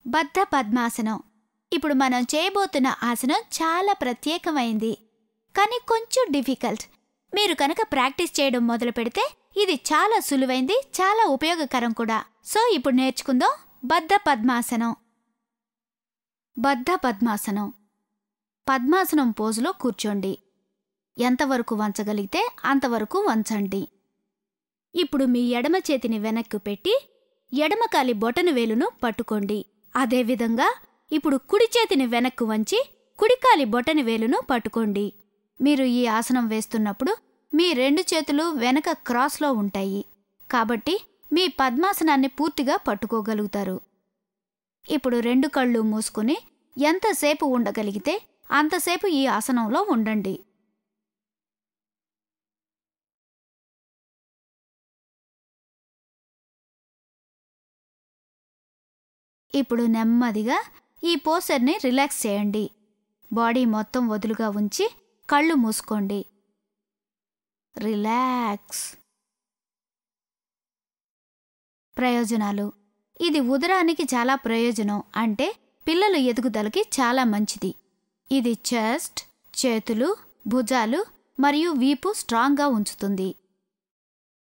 బద్ధ పద్మాసనం ఇప్పుడు మనం చేయబోతున్న ఆసనం చాలా ప్రత్యేకమైంది కానీ కొంచెం డిఫికల్ట్ మీరు కనుక ప్రాక్టీస్ చేయడం మొదలు పెడితే ఇది చాలా సులువైంది చాలా ఉపయోగకరం కూడా సో ఇప్పుడు నేర్చుకుందాం బద్ధ పద్మాసనం బద్ధ పద్మాసనం పద్మాసనం పోజులో కూర్చోండి ఎంతవరకు వంచగలిగితే అంతవరకు వంచండి ఇప్పుడు మీ ఎడమ చేతిని వెనక్కు పెట్టి ఎడమకాలి బొటన వేలును పట్టుకోండి అదేవిధంగా ఇప్పుడు కుడి చేతిని వెనక్కు వంచి కుడికాలి బొటన వేలును పట్టుకోండి మీరు ఈ ఆసనం వేస్తున్నప్పుడు మీ రెండు చేతులు వెనక క్రాస్లో ఉంటాయి కాబట్టి మీ పద్మాసనాన్ని పూర్తిగా పట్టుకోగలుగుతారు ఇప్పుడు రెండు కళ్ళు మూసుకుని ఎంతసేపు ఉండగలిగితే అంతసేపు ఈ ఆసనంలో ఉండండి ఇప్పుడు నెమ్మదిగా ఈ పోస్చర్ని రిలాక్స్ చేయండి బాడీ మొత్తం వదులుగా ఉంచి కళ్ళు మూసుకోండి రిలాక్స్ ప్రయోజనాలు ఇది ఉదరానికి చాలా ప్రయోజనం అంటే పిల్లల ఎదుగుదలకి చాలా మంచిది ఇది చెస్ట్ చేతులు భుజాలు మరియు వీపు స్ట్రాంగ్గా ఉంచుతుంది